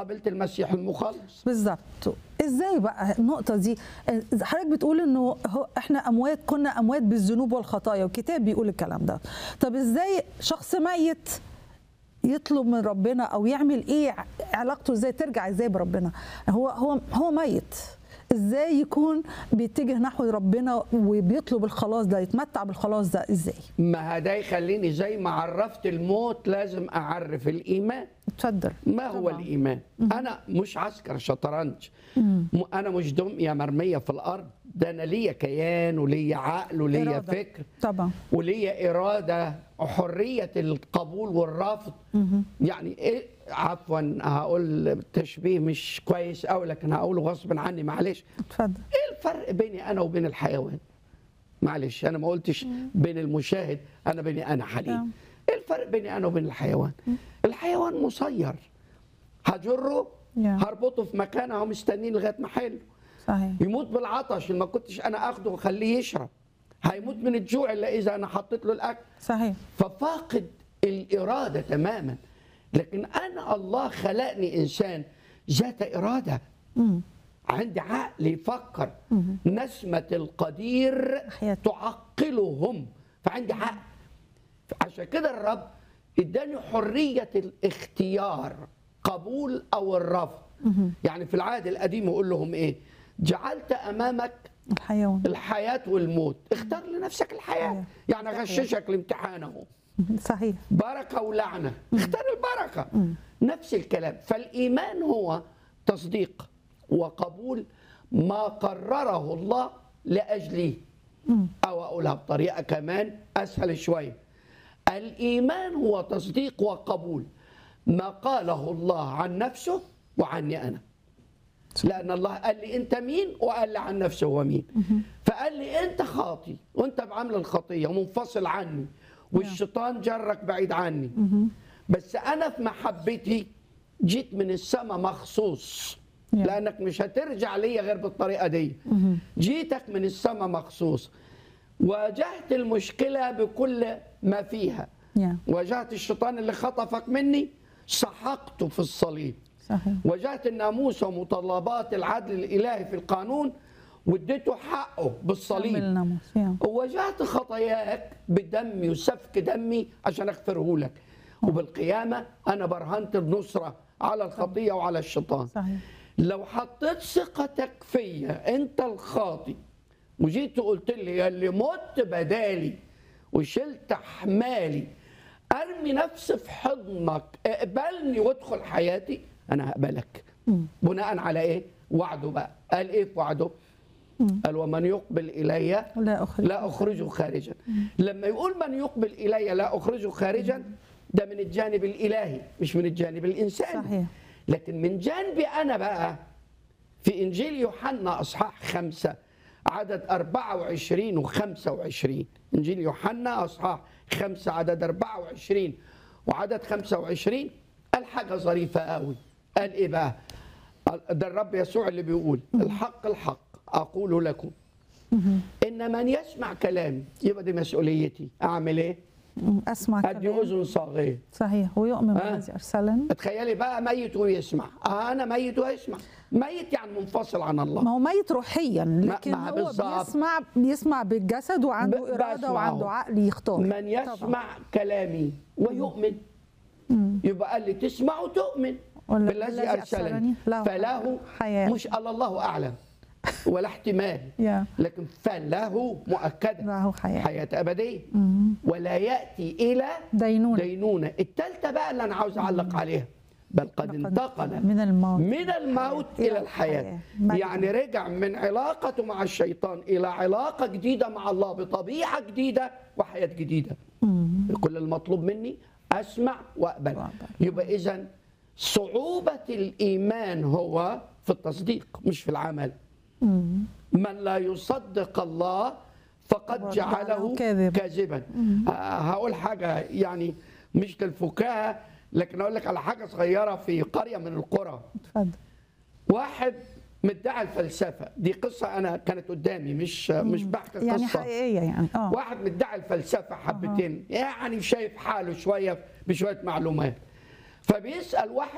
قبلت المسيح المخلص بالظبط ازاي بقى النقطه دي حضرتك بتقول انه هو احنا اموات كنا اموات بالذنوب والخطايا والكتاب بيقول الكلام ده طب ازاي شخص ميت يطلب من ربنا او يعمل ايه علاقته ازاي ترجع ازاي بربنا هو هو هو ميت ازاي يكون بيتجه نحو ربنا وبيطلب الخلاص ده يتمتع بالخلاص ده ازاي ما ده يخليني زي ما عرفت الموت لازم اعرف الايمان اتفضل ما هو طبعاً. الايمان انا مش عسكر شطرنج م- انا مش دميه مرميه في الارض ده انا ليا كيان وليا عقل وليا إرادة. فكر طبعا وليا اراده وحريه القبول والرفض يعني ايه عفوا هقول تشبيه مش كويس قوي لكن هقوله غصب عني معلش اتفضل ايه الفرق بيني انا وبين الحيوان معلش انا ما قلتش بين المشاهد انا بيني انا حليم نعم. ايه الفرق بيني انا وبين الحيوان الحيوان مسير هجره نعم. هربطه في مكان اهو مستنين لغايه ما حله صحيح يموت بالعطش ما كنتش انا اخده واخليه يشرب هيموت من الجوع الا اذا انا حطيت له الاكل صحيح ففاقد الاراده تماما لكن انا الله خلقني انسان ذات اراده مم. عندي عقل يفكر نسمة القدير حياة. تعقلهم فعندي عقل عشان كده الرب اداني حرية الاختيار قبول او الرفض يعني في العهد القديم يقول لهم ايه جعلت امامك الحيوان الحياة والموت اختار لنفسك الحياة أيوة. يعني اغششك الامتحان اهو صحيح بركة ولعنة اختار البركة نفس الكلام فالإيمان هو تصديق وقبول ما قرره الله لأجلي أو أقولها بطريقة كمان أسهل شوية الإيمان هو تصديق وقبول ما قاله الله عن نفسه وعني أنا لأن الله قال لي أنت مين وقال لي عن نفسه هو مين فقال لي أنت خاطي وأنت بعمل الخطية ومنفصل عني والشيطان جرك بعيد عني بس أنا في محبتي جيت من السماء مخصوص نعم. لأنك مش هترجع ليا غير بالطريقة دي جيتك من السماء مخصوص واجهت المشكلة بكل ما فيها نعم واجهت الشيطان اللي خطفك مني سحقته في الصليب صحيح وجهت الناموس ومتطلبات العدل الالهي في القانون واديته حقه كمل بالصليب الناموس نعم. ووجهت خطاياك بدمي وسفك دمي عشان اغفره لك وبالقيامه انا برهنت النصره على الخطيه وعلى الشيطان صحيح لو حطيت ثقتك فيا انت الخاطي وجيت وقلت لي يا اللي مت بدالي وشلت احمالي ارمي نفسي في حضنك اقبلني وادخل حياتي انا هقبلك بناء على ايه وعده بقى قال ايه في وعده قال ومن يقبل الي لا أخرج لا اخرجه خارجا لما يقول من يقبل الي لا اخرجه خارجا ده من الجانب الالهي مش من الجانب الانساني صحيح. لكن من جانبي انا بقى في انجيل يوحنا اصحاح خمسة عدد 24 و 25 انجيل يوحنا اصحاح خمسة عدد 24 وعدد 25 قال حاجه ظريفه قوي قال ايه بقى ده الرب يسوع اللي بيقول الحق الحق اقول لكم ان من يسمع كلامي يبقى دي مسؤوليتي اعمل ايه مم. اسمع ادي كلام اذن صاغيه صحيح ويؤمن ها؟ بالذي ارسلني تخيلي بقى ميت ويسمع آه انا ميت ويسمع ميت يعني منفصل عن الله ما هو ميت روحيا لكن ما هو بالظبط. بيسمع بيسمع بالجسد وعنده ب- اراده بسمعه. وعنده عقل يختار من يسمع كلامي ويؤمن يبقى قال لي تسمع وتؤمن ولا بالذي بالذي ارسلني أرسلني له فله حياة. مش قال الله اعلم ولا احتمال يا لكن فله مؤكده له حياه حياه ابديه ولا ياتي الى دينونه دينونه الثالثه بقى اللي انا عاوز اعلق عليها بل قد لقد انتقل من الموت من الموت إلى الى الحياه الحياة. مجد. يعني رجع من علاقته مع الشيطان الى علاقه جديده مع الله بطبيعه جديده وحياه جديده كل المطلوب مني اسمع واقبل وأقبل. يبقى اذا صعوبه الايمان هو في التصديق مش في العمل من لا يصدق الله فقد فقد جعله جعله كاذب. كاذبا آه، هقول حاجه يعني مش للفكاهه لكن اقول لك على حاجه صغيره في قريه من القرى اتفضل واحد مدعي الفلسفه دي قصه انا كانت قدامي مش مش بحكي يعني قصه حقيقيه يعني اه واحد مدعي الفلسفه حبتين يعني شايف حاله شويه بشويه معلومات فبيسال واحد